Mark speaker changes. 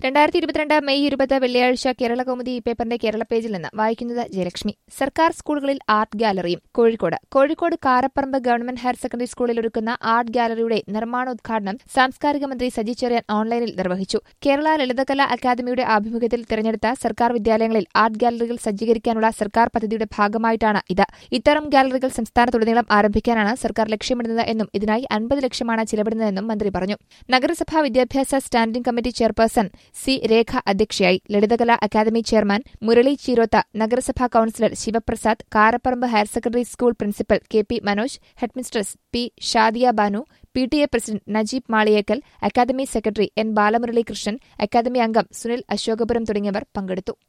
Speaker 1: രണ്ടായിരത്തി ഇരുപത്തിരണ്ട് മെയ് ഇരുപത് വെള്ളിയാഴ്ച കേരള കൗമുദി ഈ പേപ്പറിന്റെ കേരള പേജിൽ നിന്ന് വായിക്കുന്നത് ജയലക്ഷ്മി സർക്കാർ സ്കൂളുകളിൽ ആർട്ട് ഗാലറിയും Kozhikode Kozhikode Karaparamba government higher secondary സ്കൂളിൽ ഒരുക്കുന്ന ആർട്ട് ഗാലറിയുടെ നിർമ്മാണോദ്ഘാടനം സാംസ്കാരിക മന്ത്രി സജി ചെറിയാൻ ഓൺലൈനിൽ നിർവഹിച്ചു കേരള ലളിതകലാ അക്കാദമിയുടെ ആഭിമുഖ്യത്തിൽ തിരഞ്ഞെടുത്ത സർക്കാർ വിദ്യാലയങ്ങളിൽ ആർട്ട് ഗാലറികൾ സജ്ജീകരിക്കാനുള്ള സർക്കാർ പദ്ധതിയുടെ ഭാഗമായിട്ടാണ് ഇത് ഇത്തരം ഗാലറികൾ സംസ്ഥാനത്തുടനീളം ആരംഭിക്കാനാണ് സർക്കാർ ലക്ഷ്യമിടുന്നത് എന്നും ഇതിനായി അൻപത് ലക്ഷമാണ് ചിലവിടുന്നതെന്നും മന്ത്രി പറഞ്ഞു നഗരസഭാ വിദ്യാഭ്യാസ standing committee chairperson C Rekha അധ്യക്ഷയായി ലളിതകലാ അക്കാദമി ചെയർമാൻ മുരളി ചീരോത്ത നഗരസഭാ councillor Sivaprasad Karaparamba higher secondary school principal K P Manoj headmistress P Shadiya Banu P T A president Najeeb Maliyekkal academy secretary N Balamurali Krishnan academy അംഗം സുനിൽ അശോകപുരം തുടങ്ങിയവർ പങ്കെടുത്തു